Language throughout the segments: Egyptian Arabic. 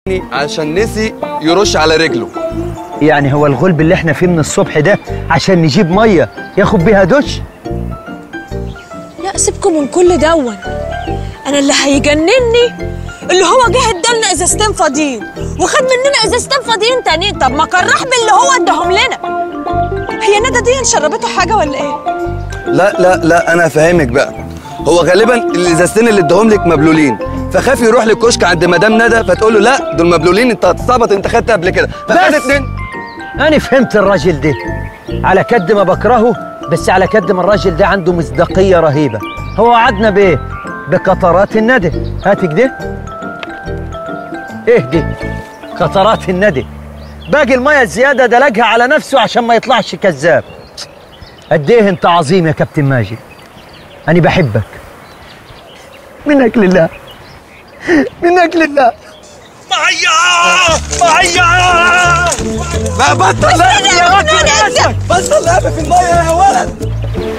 عشان نسي يرش على رجله يعني هو الغلب اللي احنا فيه من الصبح ده عشان نجيب ميه ياخد بيها دش لا سيبكم من كل دون انا اللي هيجنني اللي هو جه ادالنا ازازتين فاضيين وخد مننا ازازتين فاضيين تانيين طب ما كان راح باللي هو اداهم لنا هي ندى دي شربته حاجه ولا ايه لا لا لا انا فاهمك بقى هو غالبا الازازتين اللي اداهم لك مبلولين فخاف يروح للكشك عند مدام ندى فتقول له لا دول مبلولين انت هتستعبط انت خدت قبل كده فخد بس. اتنين انا فهمت الراجل ده على قد ما بكرهه بس على قد ما الراجل ده عنده مصداقيه رهيبه هو وعدنا بايه بقطرات الندى هات كده ايه دي قطرات الندى باقي الميه الزياده دلقها على نفسه عشان ما يطلعش كذاب قد ايه انت عظيم يا كابتن ماجد انا بحبك منك لله منك لله ما بطل لعب يا راجل بطل لعب في الميه يا ولد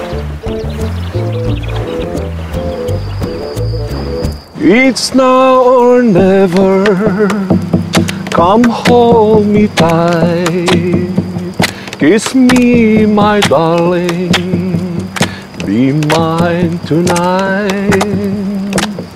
It's now or never. Come hold me tight. Kiss me, my darling. Be mine tonight.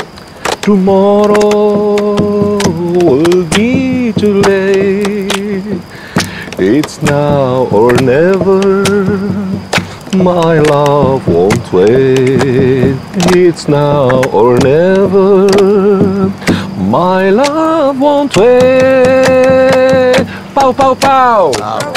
Tomorrow will be too late. It's now or never. My love won't wait. It's now or never. My love won't wait. Pow, pow, pow.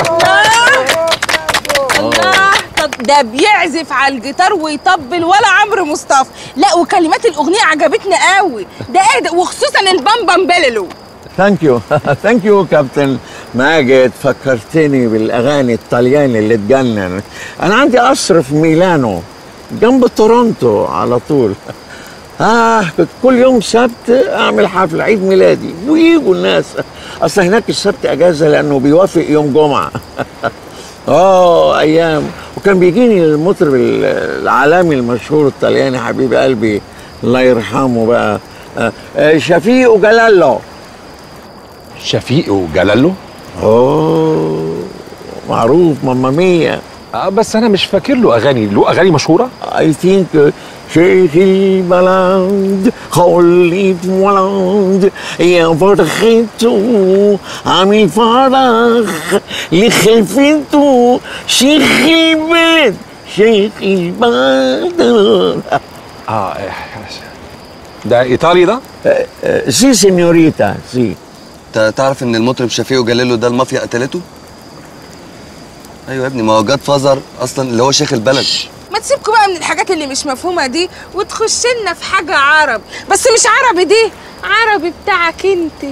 الله طب ده بيعزف على الجيتار ويطبل ولا عمرو مصطفى لا وكلمات الاغنيه عجبتني قوي ده ايه ده وخصوصا البامبام بيللو ثانك يو ثانك يو كابتن ماجد فكرتني بالاغاني الطلياني اللي تجنن انا عندي قصر في ميلانو جنب تورونتو على طول اه كنت كل يوم سبت اعمل حفله عيد ميلادي ويجوا الناس اصل هناك السبت اجازه لانه بيوافق يوم جمعه اه ايام وكان بيجيني المطرب العالمي المشهور الطلياني حبيب قلبي الله يرحمه بقى آه، آه، شفيق جلالو شفيق وجلالو اوه معروف ماما ميا آه بس انا مش فاكر له اغاني له اغاني مشهوره اي ثينك شيخ البلد خلي في ولد يا فرحته عامل فرح لخلفته شيخ البلد شيخ البلد اه ده ايطالي ده سي سينيوريتا سي انت تعرف ان المطرب شفيق جليلو ده المافيا قتلته ايوه يا ابني ما هو جاد فازر اصلا اللي هو شيخ البلد ما تسيبكوا بقى من الحاجات اللي مش مفهومه دي وتخش لنا في حاجه عرب بس مش عربي دي عربي بتاعك انت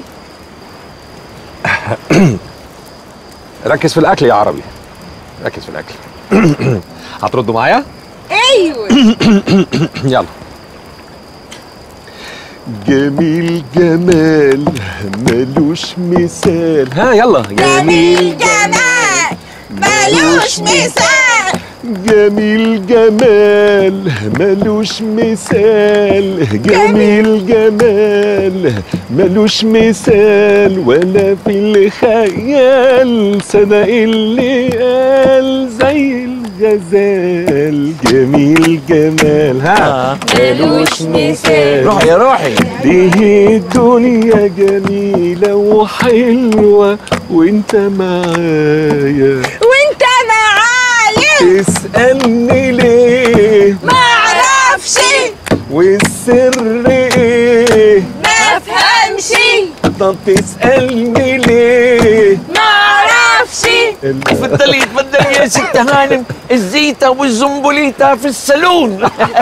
ركز في الاكل يا عربي ركز في الاكل هتردوا معايا ايوه يلا جميل جمال ملوش مثال ها يلا جميل جمال ملوش مثال جميل جمال ملوش مثال جميل جمال ملوش مثال ولا في الخيال صدق اللي قال زي الغزال جميل جمال ها ملوش مثال روح يا روحي ليه الدنيا جميلة وحلوة وانت معايا وانت معايا تسألني ليه ما اعرفش والسر ايه ما افهمش طب تسألني ليه ما اعرفش اتفضلي اتفضلي يا ست هانم الزيتة والزنبليتة في الصالون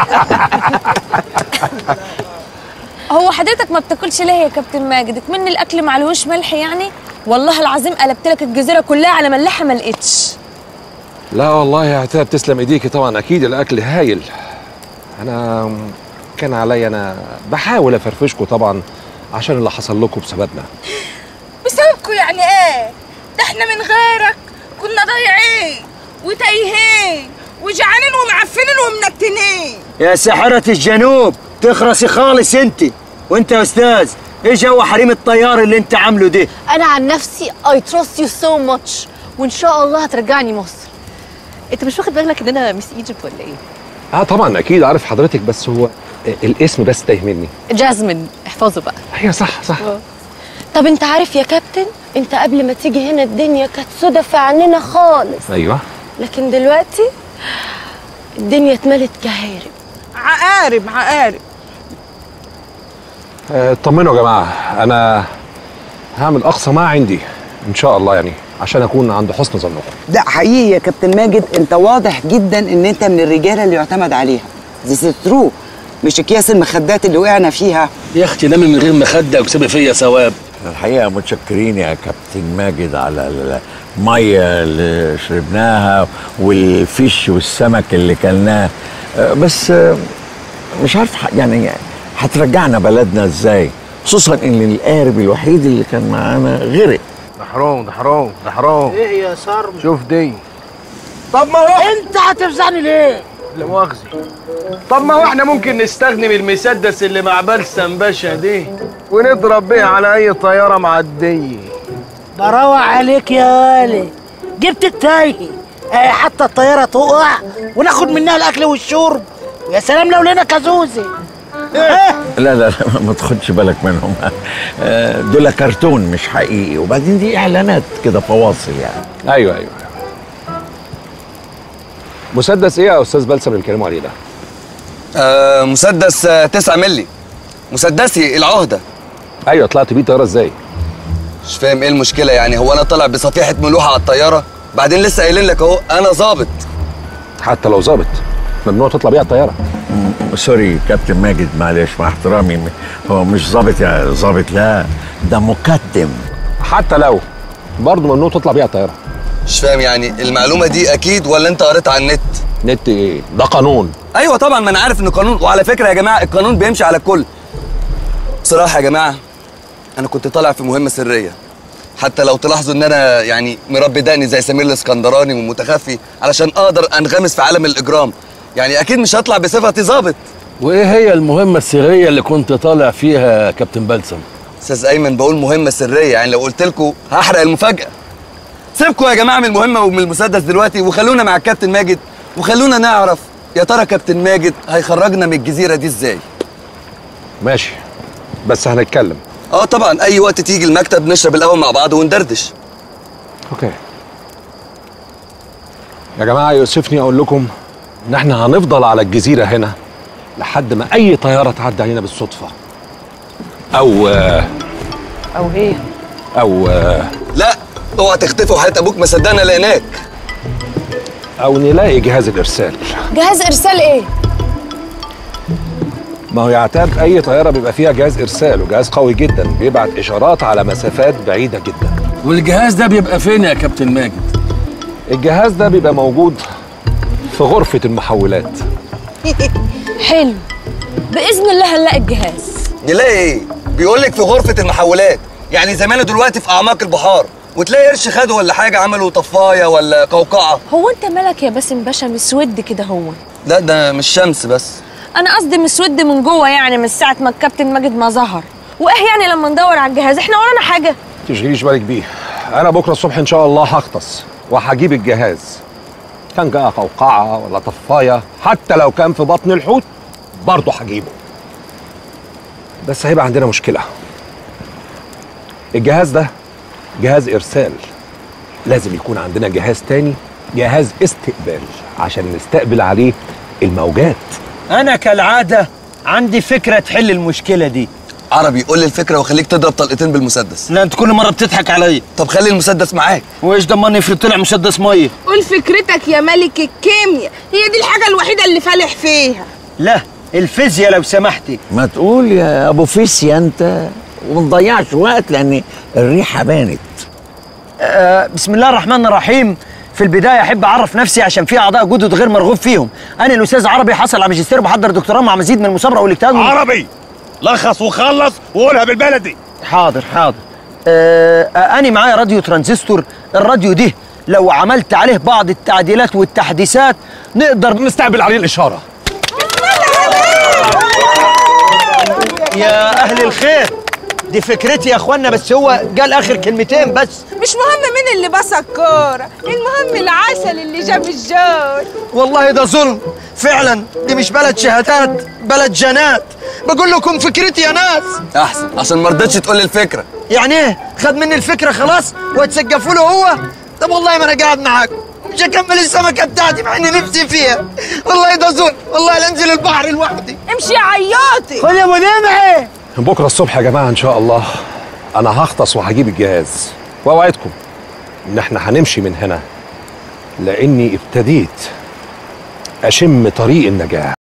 هو حضرتك ما بتاكلش ليه يا كابتن ماجد من الاكل معلهوش ملح يعني والله العظيم قلبت لك الجزيره كلها على ملحها ما لقيتش لا والله يا عتاب تسلم ايديكي طبعا اكيد الاكل هايل انا كان عليا انا بحاول افرفشكوا طبعا عشان اللي حصل لكم بسببنا بسببكوا يعني ايه ده احنا من غيرك كنا ضايعين وتايهين وجعانين ومعفنين ومنتنين يا ساحرة الجنوب تخرسي خالص انت وانت يا استاذ ايه جو حريم الطيار اللي انت عامله ده انا عن نفسي I trust you so much وان شاء الله هترجعني مصر انت مش واخد بالك ان انا مس ايجيبت ولا ايه اه طبعا اكيد عارف حضرتك بس هو الاسم بس تايه مني جازمين احفظه بقى هي صح صح طب انت عارف يا كابتن انت قبل ما تيجي هنا الدنيا كانت سودة في عيننا خالص ايوه لكن دلوقتي الدنيا اتملت كهارب عقارب عقارب آه، اطمنوا يا جماعه انا هعمل اقصى ما عندي ان شاء الله يعني عشان اكون عند حسن ظنكم ده حقيقي يا كابتن ماجد انت واضح جدا ان انت من الرجاله اللي يعتمد عليها This is true مش اكياس المخدات اللي وقعنا فيها يا اختي نامي من غير مخده واكسبي فيا ثواب الحقيقة متشكرين يا كابتن ماجد على المية اللي شربناها والفيش والسمك اللي كلناه آه، بس آه، مش عارف ح- يعني هترجعنا بلدنا ازاي خصوصا ان القارب الوحيد اللي كان معانا غرق ده حرام ده حرام ده حرام ايه يا صار شوف دي طب ما هو انت هتفزعني ليه لا مؤاخذه طب ما هو احنا ممكن نستخدم المسدس اللي مع بلسم باشا دي ونضرب بيه على اي طياره معديه براوع عليك يا والي جبت التايه اه حتى الطياره تقع وناخد منها الاكل والشرب ويا سلام لو لنا كازوزي اه لا لا لا ما تاخدش بالك منهم آه، دول كرتون مش حقيقي وبعدين دي اعلانات كده فواصل يعني ايوه ايوه مسدس ايه يا استاذ بلسم اللي بيتكلموا عليه ده آه مسدس آه 9 مللي مسدسي العهده ايوه طلعت بيه طياره ازاي مش فاهم ايه المشكله يعني هو انا طالع بصفيحه ملوحه على الطياره بعدين لسه قايلين لك اهو انا ظابط حتى لو ظابط ممنوع تطلع بيها الطياره سوري كابتن ماجد معلش مع احترامي هو مش ظابط يا ظابط لا ده مقدم حتى لو برضه ممنوع تطلع بيها الطياره مش فاهم يعني المعلومه دي اكيد ولا انت قريتها على النت نت ايه ده قانون ايوه طبعا ما انا عارف انه قانون وعلى فكره يا جماعه القانون بيمشي على الكل بصراحه يا جماعه انا كنت طالع في مهمه سريه حتى لو تلاحظوا ان انا يعني مربي دقني زي سمير الاسكندراني ومتخفي علشان اقدر انغمس في عالم الاجرام يعني اكيد مش هطلع بصفتي ظابط وايه هي المهمه السريه اللي كنت طالع فيها يا كابتن بلسم استاذ ايمن بقول مهمه سريه يعني لو قلت لكم هحرق المفاجاه سيبكم يا جماعه من المهمه ومن المسدس دلوقتي وخلونا مع الكابتن ماجد وخلونا نعرف يا ترى كابتن ماجد هيخرجنا من الجزيره دي ازاي ماشي بس هنتكلم اه طبعا اي وقت تيجي المكتب نشرب القهوه مع بعض وندردش اوكي يا جماعه يؤسفني اقول لكم ان احنا هنفضل على الجزيره هنا لحد ما اي طياره تعدي علينا بالصدفه او او ايه او لا اوعى تختفي وحياه ابوك ما صدقنا لقيناك او نلاقي جهاز الارسال جهاز ارسال ايه ما هو يعتاد اي طياره بيبقى فيها جهاز ارسال وجهاز قوي جدا بيبعت اشارات على مسافات بعيده جدا والجهاز ده بيبقى فين يا كابتن ماجد الجهاز ده بيبقى موجود في غرفه المحولات حلو باذن الله هنلاقي الجهاز نلاقي ايه بيقول لك في غرفه المحولات يعني زمانه دلوقتي في اعماق البحار وتلاقي قرش خده ولا حاجه عملوا طفايه ولا قوقعه هو انت مالك يا باسم باشا مسود كده هو لا ده مش شمس بس انا قصدي مسود من جوه يعني من ساعه ما الكابتن ماجد ما ظهر وايه يعني لما ندور على الجهاز احنا ورانا حاجه تشغليش بالك بيه انا بكره الصبح ان شاء الله هغطس وهجيب الجهاز كان جاء قوقعه ولا طفايه حتى لو كان في بطن الحوت برضه هجيبه بس هيبقى عندنا مشكله الجهاز ده جهاز ارسال لازم يكون عندنا جهاز تاني جهاز استقبال عشان نستقبل عليه الموجات انا كالعاده عندي فكره تحل المشكله دي عربي قول لي الفكره وخليك تضرب طلقتين بالمسدس لا انت كل مره بتضحك عليا طب خلي المسدس معاك وايش ضمني افرض طلع مسدس ميه قول فكرتك يا ملك الكيمياء هي دي الحاجه الوحيده اللي فالح فيها لا الفيزياء لو سمحتي ما تقول يا ابو فيسيا انت وما تضيعش وقت لان الريحه بانت آه بسم الله الرحمن الرحيم في البدايه احب اعرف نفسي عشان في اعضاء جدد غير مرغوب فيهم انا الاستاذ عربي حصل على ماجستير وبحضر دكتوراه مع مزيد من المثابره والاجتهاد عربي لخص وخلص وقولها بالبلدي حاضر حاضر آه آه، انا معايا راديو ترانزستور الراديو ده لو عملت عليه بعض التعديلات والتحديثات نقدر نستقبل عليه الاشاره يا اهل الخير دي فكرتي يا اخوانا بس هو قال اخر كلمتين بس مش مهم مين اللي بص الكوره المهم العسل اللي جاب الجول والله ده ظلم فعلا دي مش بلد شهادات بلد جنات بقول لكم فكرتي يا ناس احسن عشان ما رضيتش تقول لي الفكره يعني ايه خد مني الفكره خلاص وتسقفوا له هو طب والله ما انا قاعد معاكم مش هكمل السمكه بتاعتي مع اني نفسي فيها والله ده ظلم والله لا انزل البحر لوحدي امشي يا عياطي خد يا ابو نمعي بكره الصبح يا جماعه ان شاء الله انا هغطس وهجيب الجهاز واوعدكم ان احنا هنمشي من هنا لاني ابتديت اشم طريق النجاه